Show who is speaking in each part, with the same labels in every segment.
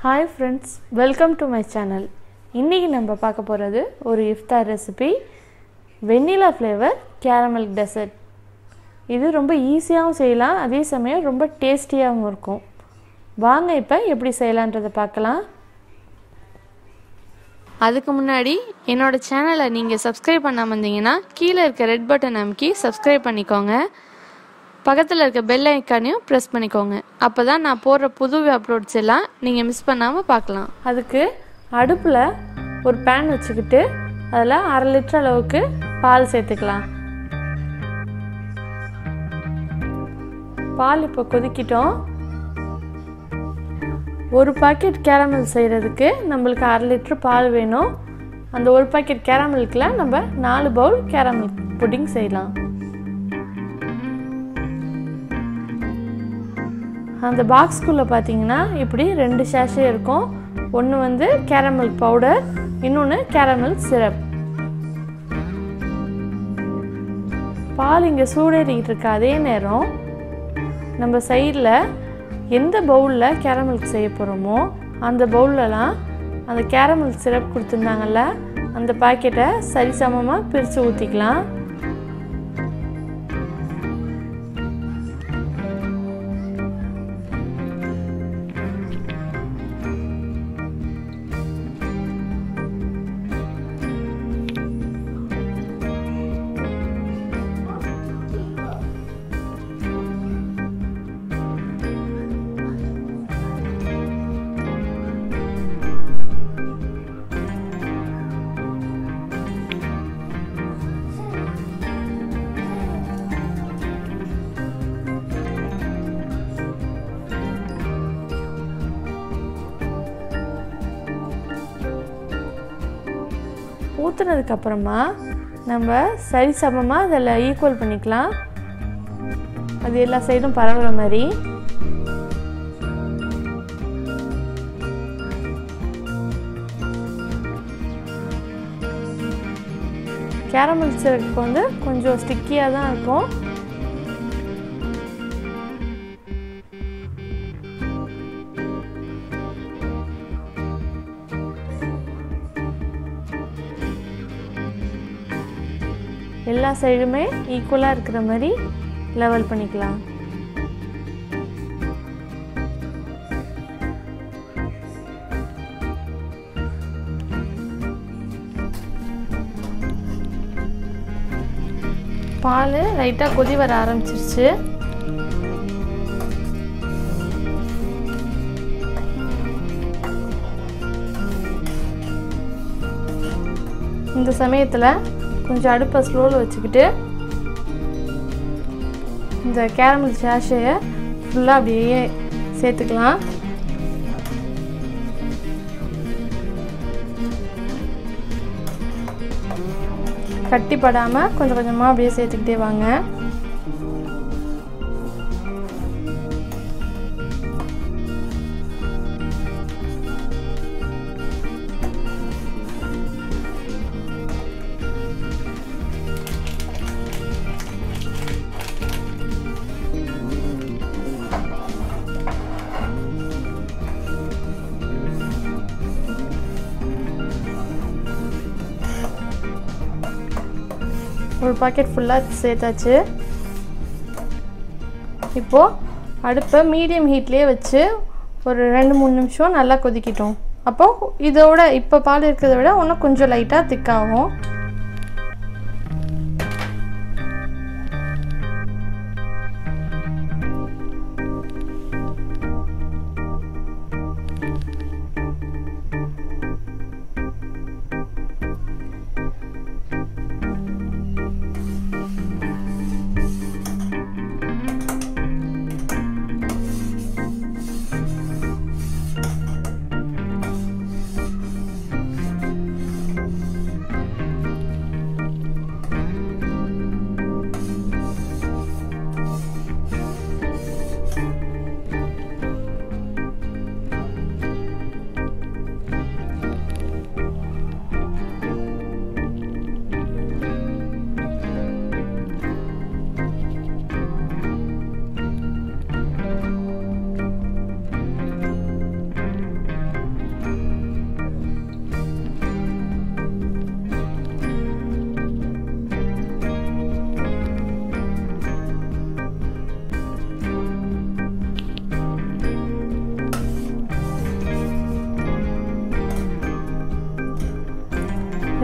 Speaker 1: hi friends welcome to my channel இன்றைக்கி நம்ம பார்க்க போகிறது ஒரு iftar recipe vanilla flavour caramel dessert இது ரொம்ப ஈஸியாகவும் செய்யலாம் அதே சமயம் ரொம்ப டேஸ்டியாகவும் இருக்கும் வாங்க இப்போ எப்படி செய்யலான்றதை பார்க்கலாம் அதுக்கு முன்னாடி என்னோடய சேனலை நீங்கள் சப்ஸ்கிரைப் பண்ணாமல் இருந்தீங்கன்னா கீழே இருக்க ரெட் பட்டன் அமுக்கி சப்ஸ்கிரைப் பண்ணிக்கோங்க பக்கத்தில் இருக்க பெல் ஐக்கானையும் ப்ரெஸ் பண்ணிக்கோங்க அப்போ தான் நான் போடுற புது அப்லோட்ஸ் எல்லாம் நீங்கள் மிஸ் பண்ணாமல் பார்க்கலாம் அதுக்கு அடுப்பில் ஒரு பேன் வச்சுக்கிட்டு அதில் அரை லிட்டர் அளவுக்கு பால் சேர்த்துக்கலாம் பால் இப்போ கொதிக்கிட்டோம் ஒரு பாக்கெட் கேரமல் செய்கிறதுக்கு நம்மளுக்கு அரை லிட்டர் பால் வேணும் அந்த ஒரு பாக்கெட் கேரமலுக்கில் நம்ம நாலு பவுல் கேரமல் புட்டிங் செய்யலாம் அந்த பாக்ஸ்குள்ளே பார்த்தீங்கன்னா இப்படி ரெண்டு ஷேஷே இருக்கும் ஒன்று வந்து கேரமல் பவுடர் இன்னொன்று கேரமல் சிரப் பால் இங்கே சூடேறிக்கிட்டு இருக்க அதே நேரம் நம்ம சைடில் எந்த பவுலில் கேரமலுக்கு செய்ய போகிறோமோ அந்த பவுல்லலாம் அந்த கேரமல் சிரப் கொடுத்துருந்தாங்கல்ல அந்த பாக்கெட்டை சரிசமமாக பிரித்து ஊற்றிக்கலாம் ஊற்றுனதுக்கப்புறமா நம்ம சரிசமமாக அதில் ஈக்குவல் பண்ணிக்கலாம் அது எல்லா சைடும் பரவுற மாதிரி கேரமல் சிரப் வந்து கொஞ்சம் ஸ்டிக்கியாக தான் இருக்கும் எல்லா சைடுமே ஈக்குவலாக இருக்கிற மாதிரி லெவல் பண்ணிக்கலாம் பால் லைட்டாக கொதி வர ஆரம்பிச்சிருச்சு இந்த சமயத்தில் கொஞ்சம் அடுப்பை ஸ்லோவில் வச்சுக்கிட்டு இந்த கேரமல் சாஷையை ஃபுல்லாக அப்படியே சேர்த்துக்கலாம் கட்டிப்படாமல் கொஞ்சம் கொஞ்சமாக அப்படியே சேர்த்துக்கிட்டே வாங்க ஒரு பாக்கெட் ஃபுல்லாக சேர்த்தாச்சு இப்போது அடுப்பை மீடியம் ஹீட்லேயே வச்சு ஒரு ரெண்டு மூணு நிமிஷம் நல்லா கொதிக்கிட்டோம் அப்போது இதோட இப்போ பால் இருக்கிறத விட இன்னும் கொஞ்சம் லைட்டாக திக்காகும்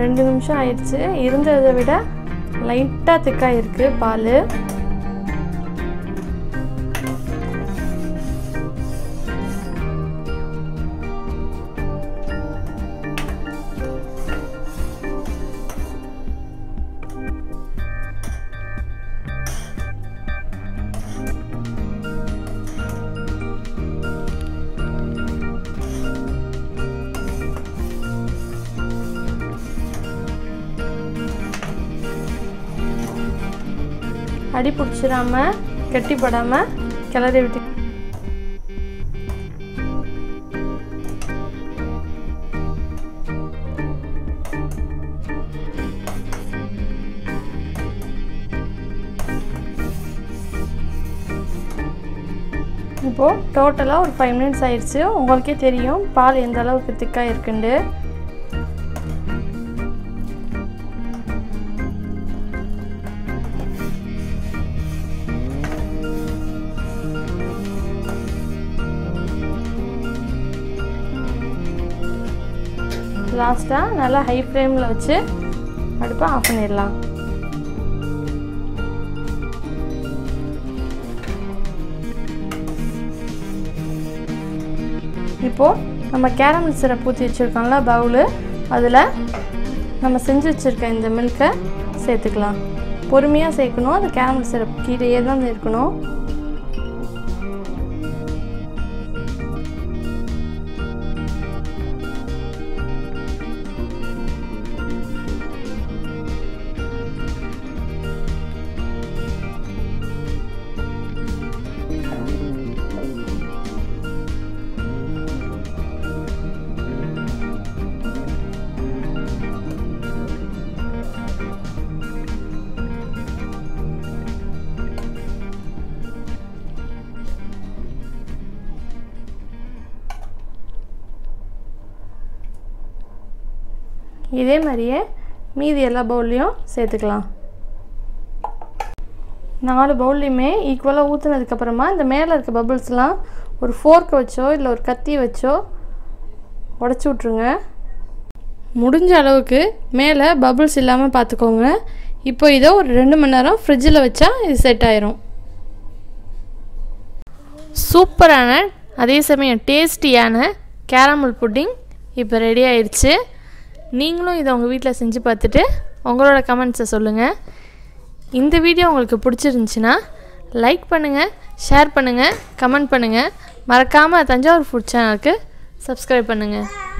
Speaker 1: ரெண்டு நிமிஷம் ஆயிடுச்சு இருந்ததை விட லைட்டாக திக்காக இருக்குது பால் அடி பிடிச்சிடாம கெட்டிப்படாம கிளறி விட்டு இப்போது டோட்டலாக ஒரு ஃபைவ் மினிட்ஸ் ஆயிடுச்சு உங்களுக்கே தெரியும் பால் எந்த அளவுக்கு திக்காக இருக்குண்டு லாஸ்ட்டாக நல்லா ஹை ஃப்ளேமில் வச்சு அடுப்பை ஆஃப் பண்ணிடலாம் இப்போது நம்ம கேரமல் சிரப் ஊற்றி வச்சுருக்கோம்ல பவுலு அதில் நம்ம செஞ்சு வச்சுருக்க இந்த மில்கை சேர்த்துக்கலாம் பொறுமையாக சேர்க்கணும் அது கேரமல் சிரப் கீழேயே தான் இருக்கணும் இதே மாதிரியே மீதி எல்லா பவுல்லையும் சேர்த்துக்கலாம் நாலு பவுல்லையுமே ஈக்குவலாக ஊற்றுனதுக்கப்புறமா இந்த மேலே இருக்க பபுள்ஸ்லாம் ஒரு ஃபோர்க் வச்சோ இல்லை ஒரு கத்தி வச்சோ உடச்சி விட்ருங்க முடிஞ்ச அளவுக்கு மேலே பபுள்ஸ் இல்லாமல் பார்த்துக்கோங்க இப்போ இதை ஒரு ரெண்டு மணி நேரம் ஃப்ரிட்ஜில் வச்சா இது செட் ஆயிரும் சூப்பரான அதே சமயம் டேஸ்டியான கேரமல் புட்டிங் இப்போ ரெடி ஆயிடுச்சு நீங்களும் இதை உங்கள் வீட்டில் செஞ்சு பார்த்துட்டு உங்களோட கமெண்ட்ஸை சொல்லுங்கள் இந்த வீடியோ உங்களுக்கு பிடிச்சிருந்துச்சின்னா லைக் பண்ணுங்கள் ஷேர் பண்ணுங்கள் கமெண்ட் பண்ணுங்கள் மறக்காமல் தஞ்சாவூர் ஃபுட் சேனலுக்கு சப்ஸ்கிரைப் பண்ணுங்கள்